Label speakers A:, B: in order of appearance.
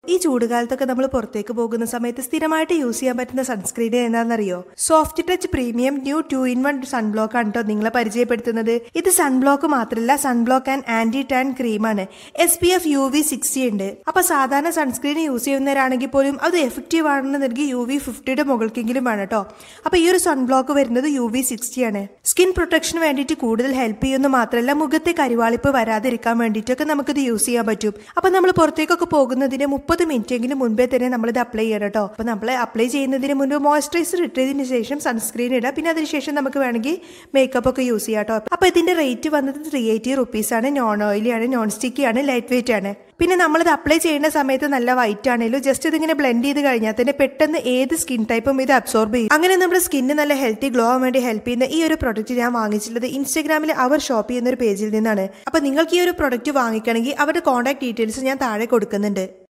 A: ഈ ചൂടുകാലത്തൊക്കെ നമ്മൾ പുറത്തേക്ക് പോകുന്ന സമയത്ത് സ്ഥിരമായിട്ട് യൂസ് ചെയ്യാൻ പറ്റുന്ന സൺസ്ക്രീൻ എന്താണെന്നറിയോ soft touch premium new two in one sunblock ആണ് കേട്ടോ നിങ്ങളെ പരിചയപ്പെടുത്തുന്നത് ഇത് സൺബ്ലോക്ക് മാത്രമല്ല സൺബ്ലോക്ക് ആൻഡ് ആന്റി ടാൻ ക്രീമാണ് S P F U V sixty ഉണ്ട് അപ്പൊ സാധാരണ സൺസ്ക്രീൻ യൂസ് ചെയ്യുന്നവരാണെങ്കിൽ പോലും അത് എഫക്റ്റീവ് ആണെന്നുണ്ടെങ്കിൽ യു വി ഫിഫ്റ്റിയുടെ മുകൾക്കെങ്കിലും വേണം കേട്ടോ അപ്പൊ ഈ ഒരു സൺബ്ലോക്ക് വരുന്നത് യു വി സിക്സ്റ്റി ആണ് സ്കിൻ പ്രൊട്ടക്ഷന് വേണ്ടിയിട്ട് കൂടുതൽ ഹെൽപ്പ് ചെയ്യുന്നു മാത്രമല്ല മുഖത്തെ കരിവാളിപ്പ് വരാതിരിക്കാൻ വേണ്ടിയിട്ടൊക്കെ നമുക്കിത് യൂസ് ചെയ്യാൻ പറ്റും അപ്പൊ നമ്മൾ പുറത്തേക്കൊക്കെ പോകുന്നതിന് മുപ്പത് മിനിറ്റ് എങ്കിലും മുൻപേ തന്നെ നമ്മളിത് അപ്ലൈ ചെയ്യണം കേട്ടോ അപ്പൊ നമ്മൾ അപ്ലൈ ചെയ്യുന്നതിന് മുൻപ് മോയ്സ്ചറൈസർ ഇട്ടതിന് ശേഷം സൺസ്ക്രീൻ ഇടാം പിന്നെ അതിനുശേഷം നമുക്ക് വേണമെങ്കിൽ മേക്കപ്പ് ഒക്കെ യൂസ് ചെയ്യാം കേട്ടോ അപ്പൊ ഇതിന്റെ റേറ്റ് വന്നത് ത്രീ എയ്റ്റി റുപ്പീസ് ആണ് നോൺ ഓയിലി ആണ് നോൺ സ്റ്റിക്കി ആണ് ലൈറ്റ് വെയിറ്റ് ആണ് പിന്നെ നമ്മളിത് അപ്ലൈ ചെയ്യുന്ന സമയത്ത് നല്ല വൈറ്റ് ആണെങ്കിലും ജസ്റ്റ് ഇതിങ്ങനെ ബ്ലെൻഡ് ചെയ്ത് കഴിഞ്ഞാൽ തന്നെ പെട്ടെന്ന് ഏത് സ്കിൻ ടൈപ്പും ഇത് അബ്സോർബ് ചെയ്യും അങ്ങനെ നമ്മുടെ സ്കിന്നിന് നല്ല ഹെൽത്തി ഗ്ലോ ആവാൻ വേണ്ടി ഹെൽപ്പ് ചെയ്യുന്ന ഈ ഒരു പ്രൊഡക്റ്റ് ഞാൻ വാങ്ങിച്ചിട്ടുള്ളത് ഇൻസ്റ്റാഗ്രാമിൽ അവർ ഷോപ്പ് ചെയ്യുന്ന ഒരു പേജിൽ നിന്നാണ് അപ്പൊ നിങ്ങൾക്ക് ഈ ഒരു പ്രൊഡക്റ്റ് വാങ്ങിക്കണമെങ്കിൽ അവരുടെ കോൺടാക്ട് ഡീറ്റെയിൽസ് ഞാൻ താഴെ കൊടുക്കുന്നുണ്ട്